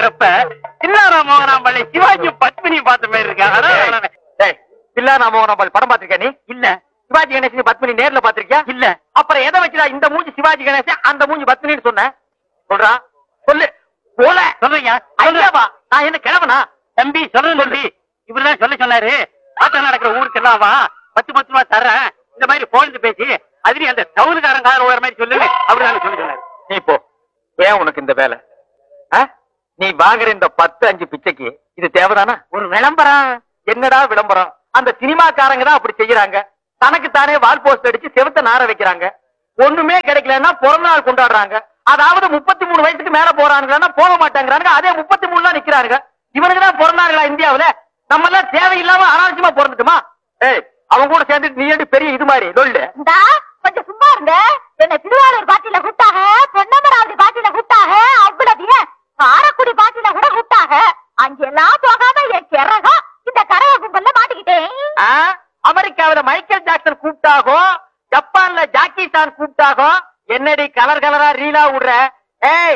பாக்குறப்ப தில்லாரா மோகனாம்பள்ளி சிவாஜி பத்மினி பார்த்த மாதிரி இருக்கா அதான் டேய் பில்லா ராமோகன் படம் பாத்திருக்கியா நீ இல்ல சிவாஜி கணேசன் பத்மினி நேர்ல பாத்திருக்கியா இல்ல அப்புறம் எதை வச்சுடா இந்த மூஞ்சி சிவாஜி கணேசன் அந்த மூஞ்சி பத்மினின்னு சொன்ன சொல்றா சொல்லு போல சொல்றீங்க ஐயாவா நான் என்ன கிழவனா தம்பி சொல்றது தம்பி இவருதான் சொல்ல சொன்னாரு ஆட்டம் நடக்கிற ஊருக்கு எல்லாம் வா பத்து பத்து ரூபா தர்றேன் இந்த மாதிரி போலந்து பேசி அதுலயும் அந்த டவுனுக்காரன் கார ஒரு மாதிரி சொல்லு அப்படிதான் சொல்ல சொன்னாரு நீ போ ஏன் உனக்கு இந்த வேலை ஆ? நீ வாங்குற இந்த பத்து அஞ்சு பிச்சைக்கு இது தேவைதானா ஒரு விளம்பரம் என்னடா விளம்பரம் அந்த சினிமாக்காரங்க தான் அப்படி செய்யறாங்க தனக்கு தானே வால் போஸ்ட் அடிச்சு செவுத்த நார வைக்கிறாங்க ஒண்ணுமே கிடைக்கலன்னா பிறந்த நாள் கொண்டாடுறாங்க அதாவது முப்பத்தி மூணு வயசுக்கு மேல போறானுங்கன்னா போக மாட்டாங்கிறாங்க அதே முப்பத்தி மூணு தான் நிக்கிறாங்க இவனுக்கு தான் பிறந்தாங்களா இந்தியாவுல நம்ம எல்லாம் தேவையில்லாம அனாவசியமா பிறந்துட்டுமா ஏய் அவங்க கூட சேர்ந்துட்டு நீ ஏன்டி பெரிய இது மாதிரி லொல்லு இந்தா கொஞ்சம் சும்மா இருங்க என்ன திருவாரூர் பாட்டில கூட்டாக பொன்னமராவதி பாட்டில கூட்டாக அவ்வளவு ஏன் காரக்குடி பாட்டில கூட கூட்டாக அங்கெல்லாம் போகாம என் கிறகம் இந்த கரக கும்பல்ல மாட்டிக்கிட்டேன் ஆ? அமெரிக்காவுல மைக்கேல் ஜாக்சன் கூப்பிட்டாகோ ஜப்பான்ல ஜாக்கி சான் கூப்பிட்டாகோ என்னடி கலர் கலரா ரீலா விடுற ஏய்